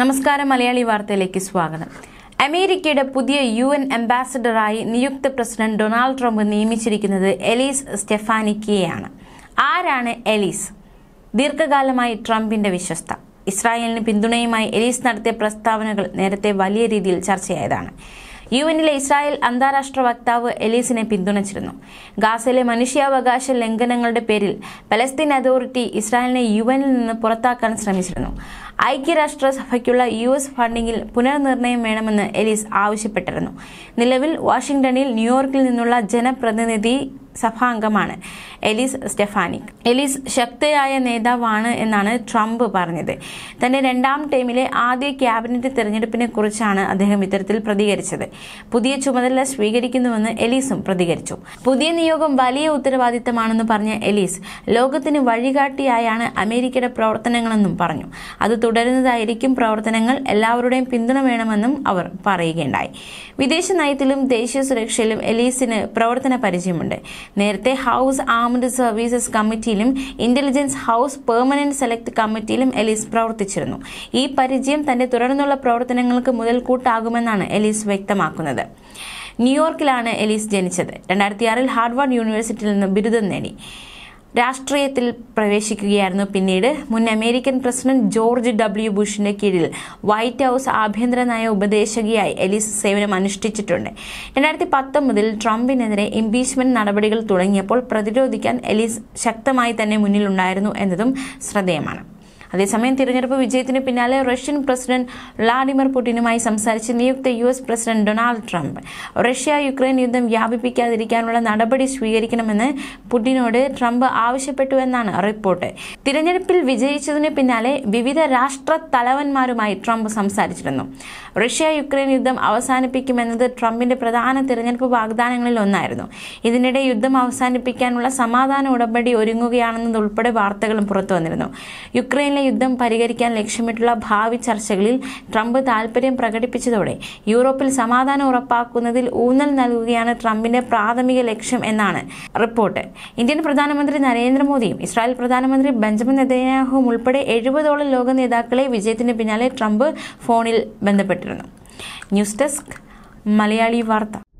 നമസ്കാരം മലയാളി വാർത്തയിലേക്ക് സ്വാഗതം അമേരിക്കയുടെ പുതിയ യു എൻ അംബാസഡറായി നിയുക്ത പ്രസിഡന്റ് ഡൊണാൾഡ് ട്രംപ് നിയമിച്ചിരിക്കുന്നത് എലീസ് സ്റ്റെഫാനിക്കയെയാണ് ആരാണ് എലീസ് ദീർഘകാലമായി ട്രംപിന്റെ വിശ്വസ്ത ഇസ്രായേലിന് പിന്തുണയുമായി എലീസ് നടത്തിയ പ്രസ്താവനകൾ നേരത്തെ വലിയ രീതിയിൽ ചർച്ചയായതാണ് യു എന്നിലെ ഇസ്രായേൽ അന്താരാഷ്ട്ര വക്താവ് എലീസിനെ പിന്തുണച്ചിരുന്നു ഗാസയിലെ മനുഷ്യാവകാശ ലംഘനങ്ങളുടെ പേരിൽ പലസ്തീൻ അതോറിറ്റി ഇസ്രായേലിനെ യു എന്നിൽ നിന്ന് പുറത്താക്കാൻ ശ്രമിച്ചിരുന്നു ഐക്യരാഷ്ട്രസഭയ്ക്കുള്ള യു എസ് ഫണ്ടിങ്ങിൽ പുനർനിർണയം വേണമെന്ന് എലീസ് ആവശ്യപ്പെട്ടിരുന്നു നിലവിൽ വാഷിംഗ്ടണിൽ ന്യൂയോർക്കിൽ നിന്നുള്ള ജനപ്രതിനിധി സഭാംഗമാണ് എലീസ് സ്റ്റെഫാനിക് എലീസ് ശക്തയായ നേതാവാണ് എന്നാണ് ട്രംപ് പറഞ്ഞത് തന്റെ രണ്ടാം ടൈമിലെ ആദ്യ ക്യാബിനറ്റ് തെരഞ്ഞെടുപ്പിനെ കുറിച്ചാണ് അദ്ദേഹം ഇത്തരത്തിൽ പ്രതികരിച്ചത് പുതിയ ചുമതല സ്വീകരിക്കുന്നുവെന്ന് എലീസും പ്രതികരിച്ചു പുതിയ നിയോഗം വലിയ ഉത്തരവാദിത്തമാണെന്ന് പറഞ്ഞ എലീസ് ലോകത്തിന് വഴികാട്ടിയായാണ് അമേരിക്കയുടെ പ്രവർത്തനങ്ങളെന്നും പറഞ്ഞു അത് തുടരുന്നതായിരിക്കും പ്രവർത്തനങ്ങൾ എല്ലാവരുടെയും പിന്തുണ വേണമെന്നും അവർ പറയുകയുണ്ടായി വിദേശ നയത്തിലും ദേശീയ സുരക്ഷയിലും എലീസിന് പ്രവർത്തന പരിചയമുണ്ട് നേരത്തെ ഹൗസ് ആംഡ് സർവീസസ് കമ്മിറ്റിയിലും ഇന്റലിജൻസ് ഹൗസ് പെർമനന്റ് സെലക്ട് കമ്മിറ്റിയിലും എലീസ് പ്രവർത്തിച്ചിരുന്നു ഈ പരിചയം തന്റെ തുടർന്നുള്ള പ്രവർത്തനങ്ങൾക്ക് മുതൽക്കൂട്ടാകുമെന്നാണ് എലീസ് വ്യക്തമാക്കുന്നത് ന്യൂയോർക്കിലാണ് എലീസ് ജനിച്ചത് രണ്ടായിരത്തി ആറിൽ ഹാർഡ്വാർഡ് യൂണിവേഴ്സിറ്റിയിൽ നിന്ന് ബിരുദം നേടി രാഷ്ട്രീയത്തിൽ പ്രവേശിക്കുകയായിരുന്നു പിന്നീട് മുൻ അമേരിക്കൻ പ്രസിഡന്റ് ജോർജ് ഡബ്ല്യു ബുഷിന്റെ കീഴിൽ വൈറ്റ് ഹൌസ് ആഭ്യന്തര നയ ഉപദേശകയായി എലീസ് സേവനം അനുഷ്ഠിച്ചിട്ടുണ്ട് രണ്ടായിരത്തി പത്തൊമ്പതിൽ ട്രംപിനെതിരെ ഇംപീച്ച്മെന്റ് നടപടികൾ തുടങ്ങിയപ്പോൾ പ്രതിരോധിക്കാൻ എലീസ് ശക്തമായി തന്നെ മുന്നിലുണ്ടായിരുന്നു എന്നതും ശ്രദ്ധേയമാണ് അതേസമയം തിരഞ്ഞെടുപ്പ് വിജയത്തിന് പിന്നാലെ റഷ്യൻ പ്രസിഡന്റ് വ്ളാഡിമിർ പുടിനുമായി സംസാരിച്ച് നിയുക്ത U S president Donald Trump Russia Ukraine യുദ്ധം വ്യാപിപ്പിക്കാതിരിക്കാനുള്ള നടപടി സ്വീകരിക്കണമെന്ന് പുടിനോട് ട്രംപ് ആവശ്യപ്പെട്ടുവെന്നാണ് റിപ്പോർട്ട് തിരഞ്ഞെടുപ്പിൽ വിജയിച്ചതിന് പിന്നാലെ വിവിധ രാഷ്ട്ര തലവന്മാരുമായി ട്രംപ് സംസാരിച്ചിരുന്നു റഷ്യ യുക്രൈൻ യുദ്ധം അവസാനിപ്പിക്കുമെന്നത് ട്രംപിന്റെ പ്രധാന തിരഞ്ഞെടുപ്പ് വാഗ്ദാനങ്ങളിൽ ഒന്നായിരുന്നു ഇതിനിടെ യുദ്ധം അവസാനിപ്പിക്കാനുള്ള സമാധാന ഉടമ്പടി ഒരുങ്ങുകയാണെന്നതുൾപ്പെടെ വാർത്തകളും പുറത്തു വന്നിരുന്നു യുക്രൈനിലെ യുദ്ധം പരിഹരിക്കാൻ ലക്ഷ്യമിട്ടുള്ള ഭാവി ചർച്ചകളിൽ ട്രംപ് താൽപര്യം പ്രകടിപ്പിച്ചതോടെ യൂറോപ്പിൽ സമാധാനം ഉറപ്പാക്കുന്നതിൽ ഊന്നൽ നൽകുകയാണ് ട്രംപിന്റെ പ്രാഥമിക ലക്ഷ്യം എന്നാണ് റിപ്പോർട്ട് ഇന്ത്യൻ പ്രധാനമന്ത്രി നരേന്ദ്രമോദിയും ഇസ്രായേൽ പ്രധാനമന്ത്രി ബെഞ്ചമിൻ നെതന്യാഹുവും ഉൾപ്പെടെ എഴുപതോളം ലോക നേതാക്കളെ വിജയത്തിന് പിന്നാലെ ട്രംപ് ഫോണിൽ ബന്ധപ്പെട്ടിരുന്നു ന്യൂസ് ഡെസ്ക് മലയാളി വാർത്ത